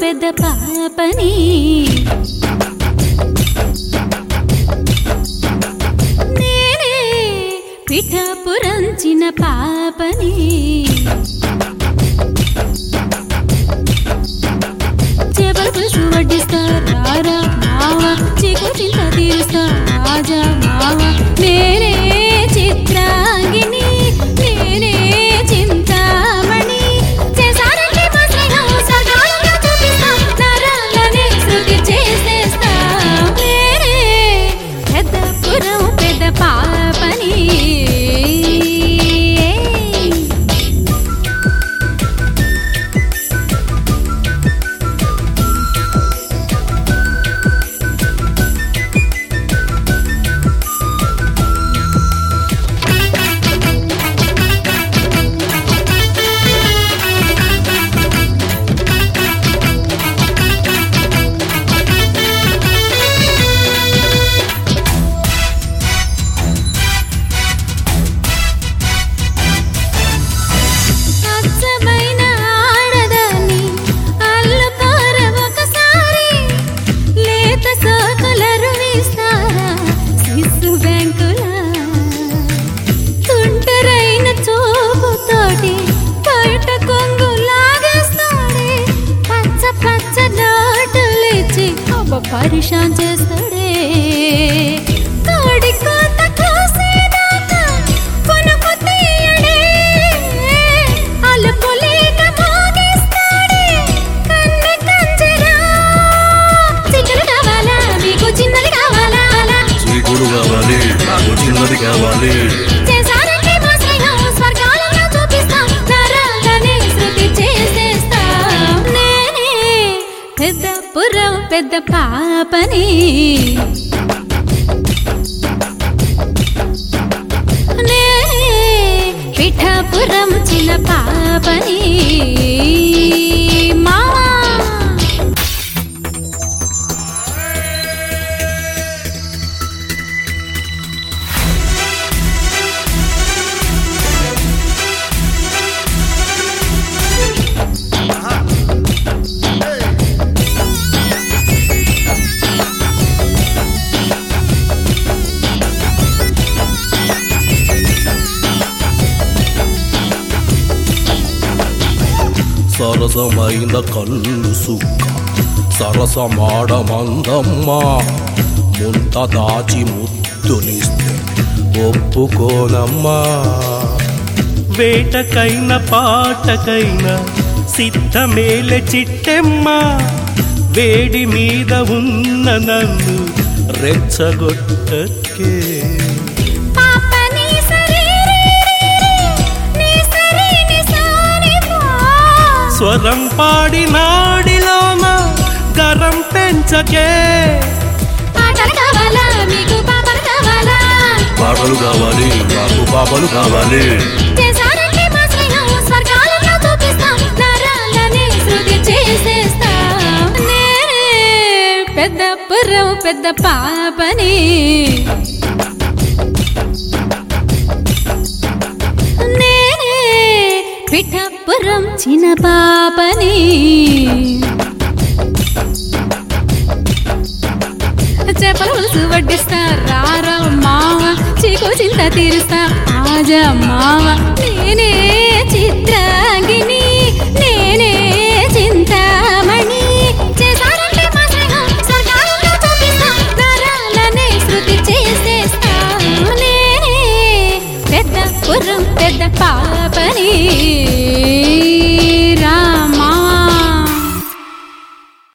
పెద్ద పాపని నేనే పిఠాపురం చిన్న పాపని చేపల పులుసు వడ్డిస్తా రారా మావ చీకు చింత తీరుస్తా రాజా మావ నేనే చిత్రాంగిని నేనే చింతామణి చేసారంటే మా స్నేహం స్వర్గాలలో చూపిస్తా నరాలనే శృతి చేసేస్తా నేనే పెద్ద పురం పెద్ద పాపని అచ్చమైన ఆడదాన్ని అల్లుకోర ఒకసారి లేత సోకులరు వీస్తారా శిశు బ్యాంకులా తుంటరైన చూపుతోటి బయట కొంగు లాగేస్తాడే పచ్చ పచ్చ నోటులిచ్చి అబ్బ పరిశాన్ చేస్తాడే కోడి కోత కోసేదాకా కొనుకు తీయడే అలుపు లేక మోగిస్తాడే కన్నె కంజరా చికెన్ కావాలా మీకు చిన్నది కావాలా అలా చీకుడు కావాలి నాకు చిన్నది కావాలి చేసారంటే మా స్నేహం స్వర్గాలలో చూపిస్తాం నరాలనే శృతి చేసేస్తాం నేనే పెద్ద పురం పెద్ద పాపని నేనే పిఠాపురం చిన్న పాపని మావా సరసమైన కళ్ళు సుక్క సరసమాడ మందమ్మా ముంత దాచి ముద్దునిస్తే ఒప్పుకోనమ్మా వేటకైన పాటకైన సిద్ధమేల చిట్టెమ్మ వేడి మీద ఉన్న నన్ను రెచ్చగొట్టకే పాపని సరి రే రే రే, నీ సరి నీ సారి పా. స్వరం పాడి నాడిలోన గరం పెంచకే పాటలు కావాలా మీకు పాపలు కావాలా పాటలు కావాలి నాకు పాపలు కావాలి చేసారంటే మా స్నేహం స్వర్గాలలో చూపిస్తాం నరాలనే శృతి చేసేస్తాం నేనే పెద్ద పుర్రం పెద్ద పాపని నేనే పిఠాపురం చిన్న పాపని చేపల పులుసు వడ్డిస్తా రారా మావ చీకు చింత తీరుస్తా ఆజా మావ నేనే చిత్రాంగిని